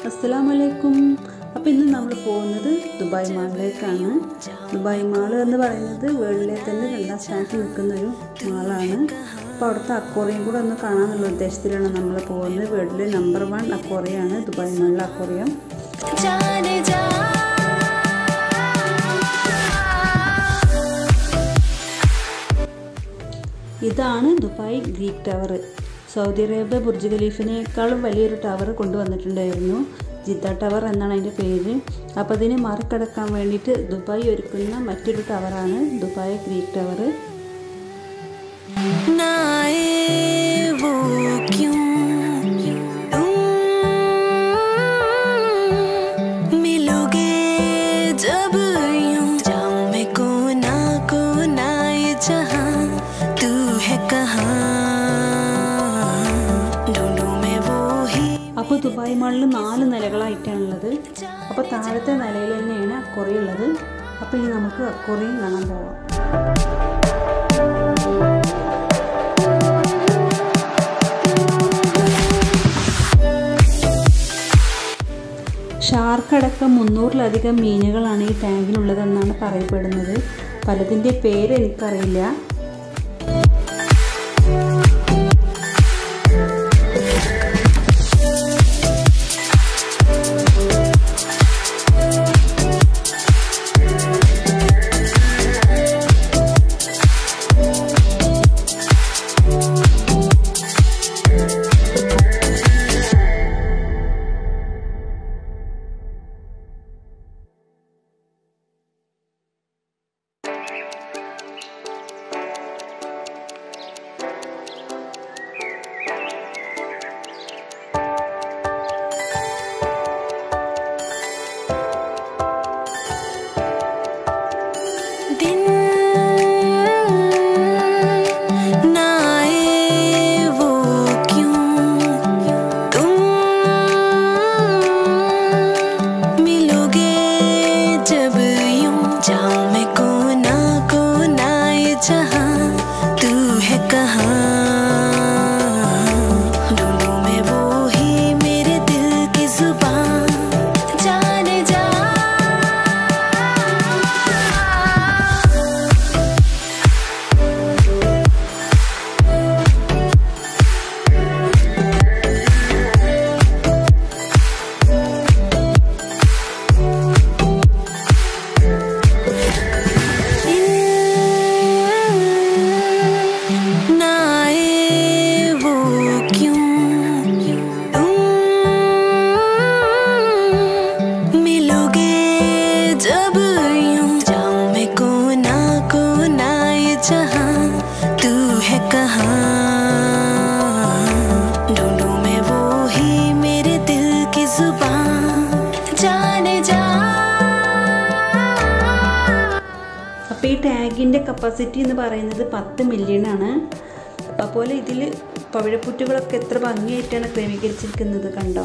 അസ്സലാമു അലൈക്കും അപ്പോൾ ഇന്ന് നമ്മൾ പോകുന്നത് ദുബായ് മാളിലേക്കാണ് ദുബായ് മാൾ എന്ന് പറയുന്നത് വേൾഡിലെ തന്നെ രണ്ടാം സ്ഥാനത്ത് നിൽക്കുന്ന ഒരു മാളാണ് അപ്പോൾ അവിടുത്തെ അക്കോറിയം കൂടെ ഒന്ന് കാണാമെന്നുള്ള ഉദ്ദേശത്തിലാണ് നമ്മൾ പോകുന്നത് വേൾഡിലെ നമ്പർ വൺ അക്കോറിയാണ് ദുബായ് മാളിലെ അക്കോറിയം जाने जा ഇതാണ് Dubai Creek Tower Saudi Arabia Burj ഖലീഫിനേക്കാളും വലിയൊരു ടവർ കൊണ്ടുവന്നിട്ടുണ്ടായിരുന്നു ജിദ്ദ ടവർ എന്നാണ് അതിൻ്റെ പേര് അപ്പോൾ അതിനെ മറികടക്കാൻ വേണ്ടിയിട്ട് ദുബായ് ഒരുക്കുന്ന മറ്റൊരു ടവറാണ് ദുബായ് ഗ്രീക്ക് ടവർ ना आए वो क्यों तुम मिलोगे जब यूं जाऊं मैं कोना कोना ये जहां तू है कहाँ ढूंढूं मैं वो ही അപ്പോൾ ദുബായ് മാളിൽ നാല് നിലകളായിട്ടാണുള്ളത് അപ്പോൾ താഴത്തെ നിലയിൽ തന്നെയാണ് അക്കോറി ഉള്ളത് അപ്പോൾ ഇനി നമുക്ക് അക്കോറിയും കാണാൻ പോവാം ഷാർക്ക് അടക്കം മുന്നൂറിലധികം മീനുകളാണ് ഈ ടാങ്കിലുള്ളതെന്നാണ് പറയപ്പെടുന്നത് പലതിൻ്റെ പേര് എനിക്കറിയില്ല दिन ना आए वो क्यों तुम मिलोगे जब यूं जाऊं मैं कोना कोना ये जहां तू है कहाँ ढूंढूं मैं वो ही मेरे दिल की जुबान जाने जा ना आए वो क्यों तुम मिलोगे जब यूं जाऊं मैं कोना कोना ये जहां तू है कहाँ ढूंढूं मैं वो ही मेरे दिल की जुबान जाने जा അപ്പോൾ ഈ ടാങ്കിൻ്റെ കപ്പാസിറ്റി എന്ന് പറയുന്നത് പത്ത് മില്യൺ ആണ് അതുപോലെ ഇതിൽ പവിഴപ്പുറ്റുകളൊക്കെ എത്ര ഭംഗിയായിട്ടാണ് ക്രമീകരിച്ചിരിക്കുന്നത് കണ്ടോ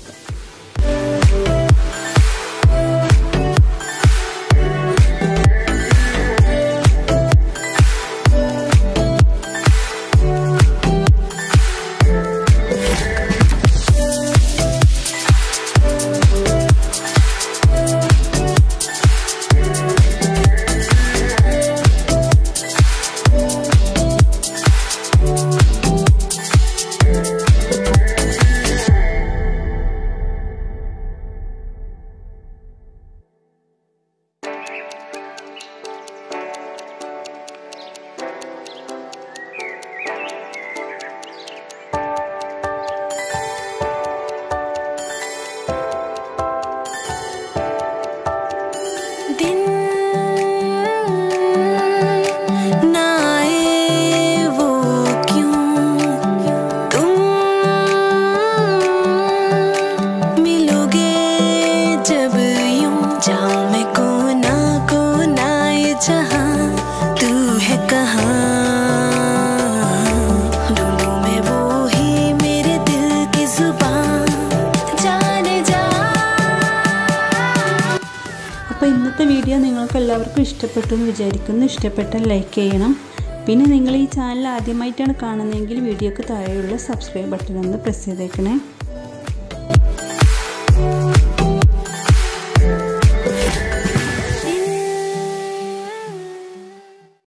दिन ना आए वो क्यों तुम मिलोगे जब यूं जाऊं मैं कोना कोना ये जहां तू है कहाँ ढूंढूं मैं वो ही मेरे दिल की जुबान जाने जा അപ്പോൾ ഇന്നത്തെ വീഡിയോ നിങ്ങൾക്ക് എല്ലാവർക്കും ഇഷ്ടപ്പെട്ടു എന്ന് വിചാരിക്കുന്നു ഇഷ്ടപ്പെട്ടാൽ ലൈക്ക് ചെയ്യണം പിന്നെ നിങ്ങൾ ഈ ചാനൽ ആദ്യമായിട്ടാണ് കാണുന്നതെങ്കിൽ വീഡിയോക്ക് താഴെയുള്ള സബ്സ്ക്രൈബ് ബട്ടൺ ഒന്ന് പ്രസ് ചെയ്തേക്കണേ